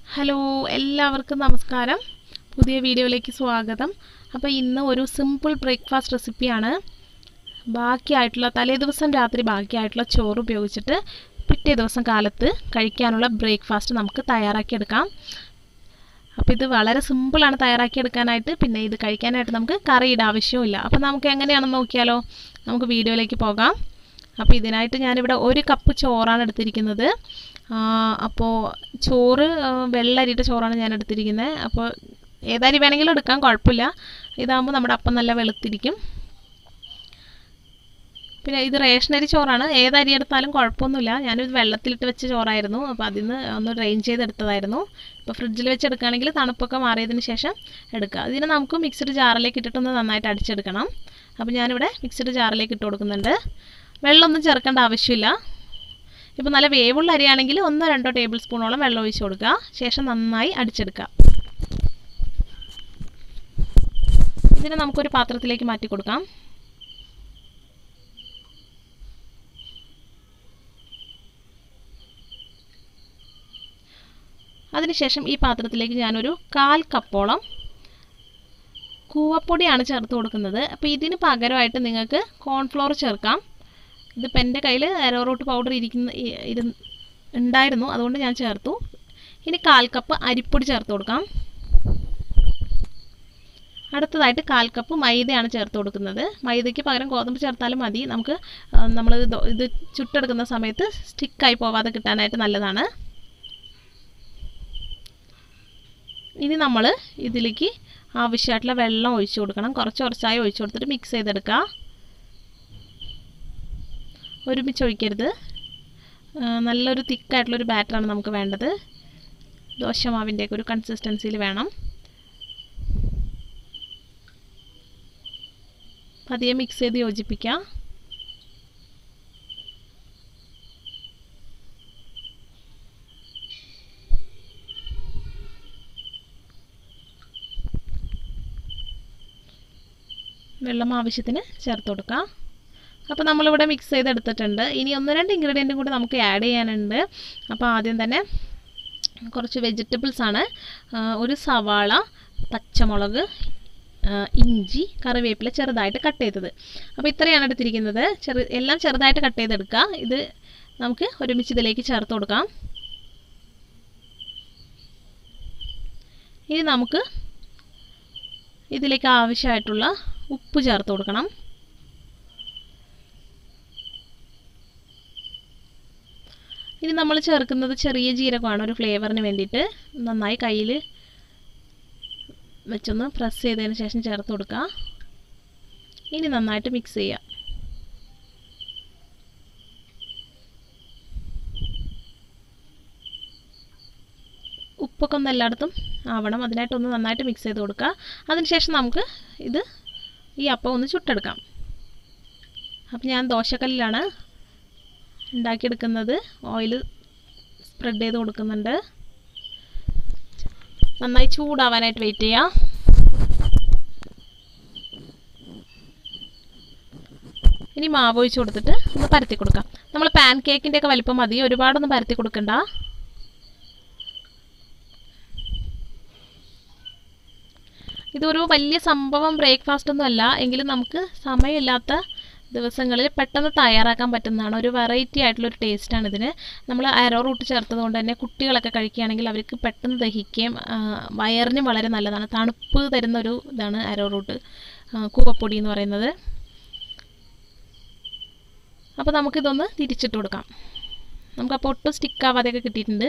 hello എല്ലാവർക്കും നമസ്കാരം പുതിയ വീഡിയോയിലേക്ക് സ്വാഗതം അപ്പോൾ ഇന്ന് ഒരു സിമ്പിൾ ബ്രേക്ക്ഫാസ്റ്റ് റെസിപ്പിയാണ് ബാക്കിയായിട്ടുള്ള തലേ ദിവസം രാത്രി ബാക്കിയായിട്ടുള്ള ചോറ് ഉപയോഗിച്ചിട്ട് പിറ്റേ ദിവസം കാലത്ത് കഴിക്കാനുള്ള ബ്രേക്ക്ഫാസ്റ്റ് നമുക്ക് തയ്യാറാക്കിയെടുക്കാം അപ്പോൾ ഇത് വളരെ സിമ്പിളാണ് തയ്യാറാക്കിയെടുക്കാനായിട്ട് പിന്നെ ഇത് കഴിക്കാനായിട്ട് നമുക്ക് കറിയുടെ ആവശ്യമില്ല അപ്പോൾ നമുക്ക് എങ്ങനെയാണെന്ന് നോക്കിയാലോ നമുക്ക് വീഡിയോയിലേക്ക് പോകാം അപ്പോൾ ഇതിനായിട്ട് ഞാനിവിടെ ഒരു കപ്പ് ചോറാണ് എടുത്തിരിക്കുന്നത് അപ്പോൾ ചോറ് വെള്ളരിയുടെ ചോറാണ് ഞാൻ എടുത്തിരിക്കുന്നത് അപ്പോൾ ഏതരി വേണമെങ്കിലും എടുക്കാം കുഴപ്പമില്ല ഇതാകുമ്പോൾ നമ്മുടെ അപ്പം നല്ല വെളുത്തിരിക്കും പിന്നെ ഇത് റേഷനരി ചോറാണ് ഏതരി എടുത്താലും കുഴപ്പമൊന്നുമില്ല ഞാനിത് വെള്ളത്തിലിട്ട് വെച്ച ചോറായിരുന്നു അപ്പോൾ അതിൽ നിന്ന് ഒന്ന് ഡ്രെയിൻ ചെയ്തെടുത്തതായിരുന്നു ഇപ്പോൾ ഫ്രിഡ്ജിൽ വെച്ച് എടുക്കുകയാണെങ്കിൽ തണുപ്പൊക്കെ മാറിയതിന് ശേഷം എടുക്കുക ഇതിനെ നമുക്ക് മിക്സഡ് ജാറിലേക്ക് ഇട്ടിട്ടൊന്ന് നന്നായിട്ട് അടിച്ചെടുക്കണം അപ്പോൾ ഞാനിവിടെ മിക്സഡ് ജാറിലേക്ക് ഇട്ട് കൊടുക്കുന്നുണ്ട് വെള്ളമൊന്നും ചേർക്കേണ്ട ആവശ്യമില്ല ഇപ്പോൾ നല്ല വേവുള്ള അരിയാണെങ്കിൽ ഒന്നോ രണ്ടോ ടേബിൾ സ്പൂണോളം വെള്ളം ഒഴിച്ച് കൊടുക്കുക ശേഷം നന്നായി അടിച്ചെടുക്കുക ഇതിനെ നമുക്കൊരു പാത്രത്തിലേക്ക് മാറ്റി കൊടുക്കാം അതിനുശേഷം ഈ പാത്രത്തിലേക്ക് ഞാനൊരു കാൽ കപ്പോളം കൂവപ്പൊടിയാണ് ചേർത്ത് കൊടുക്കുന്നത് അപ്പോൾ ഇതിന് പകരമായിട്ട് നിങ്ങൾക്ക് കോൺഫ്ലോർ ചേർക്കാം ഇതിപ്പോൾ എൻ്റെ കയ്യിൽ അരോറൂട്ട് പൗഡർ ഇരിക്കുന്ന ഇരു ഉണ്ടായിരുന്നു അതുകൊണ്ട് ഞാൻ ചേർത്തു ഇനി കാൽ കപ്പ് അരിപ്പൊടി ചേർത്ത് കൊടുക്കാം അടുത്തതായിട്ട് കാൽ കപ്പ് മൈദയാണ് ചേർത്ത് കൊടുക്കുന്നത് മൈദയ്ക്ക് പകരം ഗോതമ്പ് ചേർത്താലും മതി നമുക്ക് നമ്മൾ ഇത് ചുട്ടെടുക്കുന്ന സമയത്ത് സ്റ്റിക്കായി പോവാതെ കിട്ടാനായിട്ട് നല്ലതാണ് ഇനി നമ്മൾ ഇതിലേക്ക് ആവശ്യമായിട്ടുള്ള വെള്ളം ഒഴിച്ചു കൊടുക്കണം കുറച്ച് കുറച്ചായി ഒഴിച്ചു കൊടുത്തിട്ട് മിക്സ് ചെയ്തെടുക്കുക ഒരുമിച്ച് ഒഴിക്കരുത് നല്ലൊരു തിക്കായിട്ടുള്ളൊരു ബാറ്ററാണ് നമുക്ക് വേണ്ടത് ദോശമാവിൻ്റെയൊക്കെ ഒരു കൺസിസ്റ്റൻസിയിൽ വേണം പതിയെ മിക്സ് ചെയ്ത് യോജിപ്പിക്കാം വെള്ളം ആവശ്യത്തിന് ചേർത്ത് കൊടുക്കാം അപ്പോൾ നമ്മളിവിടെ മിക്സ് ചെയ്തെടുത്തിട്ടുണ്ട് ഇനി ഒന്ന് രണ്ട് ഇൻഗ്രീഡിയൻറ്റും കൂടി നമുക്ക് ആഡ് ചെയ്യാനുണ്ട് അപ്പോൾ ആദ്യം തന്നെ കുറച്ച് വെജിറ്റബിൾസ് ആണ് ഒരു സവാള പച്ചമുളക് ഇഞ്ചി കറിവേപ്പില ചെറുതായിട്ട് കട്ട് ചെയ്തത് അപ്പോൾ ഇത്രയാണ് എടുത്തിരിക്കുന്നത് ചെറു എല്ലാം ചെറുതായിട്ട് കട്ട് ചെയ്തെടുക്കുക ഇത് നമുക്ക് ഒരുമിച്ച് ഇതിലേക്ക് ചേർത്ത് കൊടുക്കാം ഇനി നമുക്ക് ഇതിലേക്ക് ആവശ്യമായിട്ടുള്ള ഉപ്പ് ചേർത്ത് കൊടുക്കണം ഇനി നമ്മൾ ചേർക്കുന്നത് ചെറിയ ജീരകമാണ് ഒരു ഫ്ലേവറിന് വേണ്ടിയിട്ട് നന്നായി കയ്യിൽ വെച്ചൊന്ന് പ്രസ് ചെയ്തതിന് ശേഷം ചേർത്ത് കൊടുക്കുക ഇനി നന്നായിട്ട് മിക്സ് ചെയ്യുക ഉപ്പൊക്കെ ഒന്ന് എല്ലായിടത്തും ആവണം അതിനായിട്ടൊന്ന് നന്നായിട്ട് മിക്സ് ചെയ്ത് കൊടുക്കുക അതിനുശേഷം നമുക്ക് ഇത് ഈ അപ്പം ഒന്ന് ചുട്ടെടുക്കാം അപ്പം ഞാൻ ദോശക്കല്ലിലാണ് ഉണ്ടാക്കിയെടുക്കുന്നത് ഓയിൽ സ്പ്രെഡ് ചെയ്ത് കൊടുക്കുന്നുണ്ട് നന്നായി ചൂടാവാനായിട്ട് വെയിറ്റ് ചെയ്യാം ഇനി മാവ് ഒഴിച്ച് കൊടുത്തിട്ട് ഒന്ന് പരത്തി കൊടുക്കാം നമ്മൾ പാൻ കേക്കിൻ്റെ ഒക്കെ വലിപ്പം മതി ഒരുപാടൊന്നും പരത്തി കൊടുക്കണ്ട ഇതൊരു വലിയ സംഭവം ബ്രേക്ക്ഫാസ്റ്റ് ഒന്നും അല്ല എങ്കിലും നമുക്ക് സമയമില്ലാത്ത ദിവസങ്ങളിൽ പെട്ടെന്ന് തയ്യാറാക്കാൻ പറ്റുന്നതാണ് ഒരു വെറൈറ്റി ആയിട്ടുള്ള ഒരു ടേസ്റ്റാണ് ഇതിന് നമ്മൾ അരോ റൂട്ട് ചേർത്തത് കൊണ്ട് തന്നെ കുട്ടികളൊക്കെ കഴിക്കുകയാണെങ്കിൽ അവർക്ക് പെട്ടെന്ന് ദഹിക്കുകയും വയറിനും വളരെ നല്ലതാണ് തണുപ്പ് തരുന്ന ഒരു ഇതാണ് അരോ റൂട്ട് കൂവപ്പൊടി എന്ന് പറയുന്നത് അപ്പോൾ നമുക്കിതൊന്ന് തിരിച്ചിട്ട് കൊടുക്കാം നമുക്കപ്പോൾ ഒട്ടും സ്റ്റിക്കാവാതെയൊക്കെ കിട്ടിയിട്ടുണ്ട്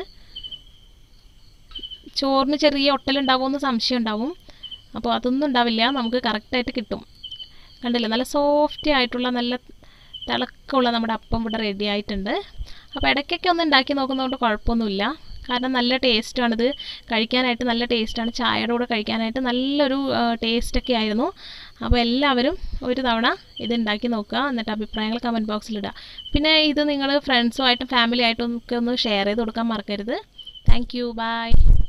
ചോറിന് ചെറിയ ഒട്ടലുണ്ടാവുമെന്ന് സംശയം ഉണ്ടാവും അപ്പോൾ അതൊന്നും ഉണ്ടാവില്ല നമുക്ക് കറക്റ്റായിട്ട് കിട്ടും കണ്ടില്ലേ നല്ല സോഫ്റ്റ് ആയിട്ടുള്ള നല്ല തിളക്കമുള്ള നമ്മുടെ അപ്പം ഇവിടെ റെഡി ആയിട്ടുണ്ട് അപ്പോൾ ഇടയ്ക്കൊക്കെ ഒന്ന് ഉണ്ടാക്കി നോക്കുന്നതുകൊണ്ട് കുഴപ്പമൊന്നുമില്ല കാരണം നല്ല ടേസ്റ്റാണിത് കഴിക്കാനായിട്ട് നല്ല ടേസ്റ്റാണ് ചായയുടെ കൂടെ കഴിക്കാനായിട്ട് നല്ലൊരു ടേസ്റ്റൊക്കെ ആയിരുന്നു അപ്പോൾ എല്ലാവരും ഒരു തവണ ഇത് ഉണ്ടാക്കി നോക്കുക എന്നിട്ട് അഭിപ്രായങ്ങൾ കമൻറ്റ് ബോക്സിലിടുക പിന്നെ ഇത് നിങ്ങൾ ഫ്രണ്ട്സുമായിട്ടും ഫാമിലി ആയിട്ടും ഒക്കെ ഒന്ന് ഷെയർ ചെയ്ത് കൊടുക്കാൻ മറക്കരുത് താങ്ക് യു ബൈ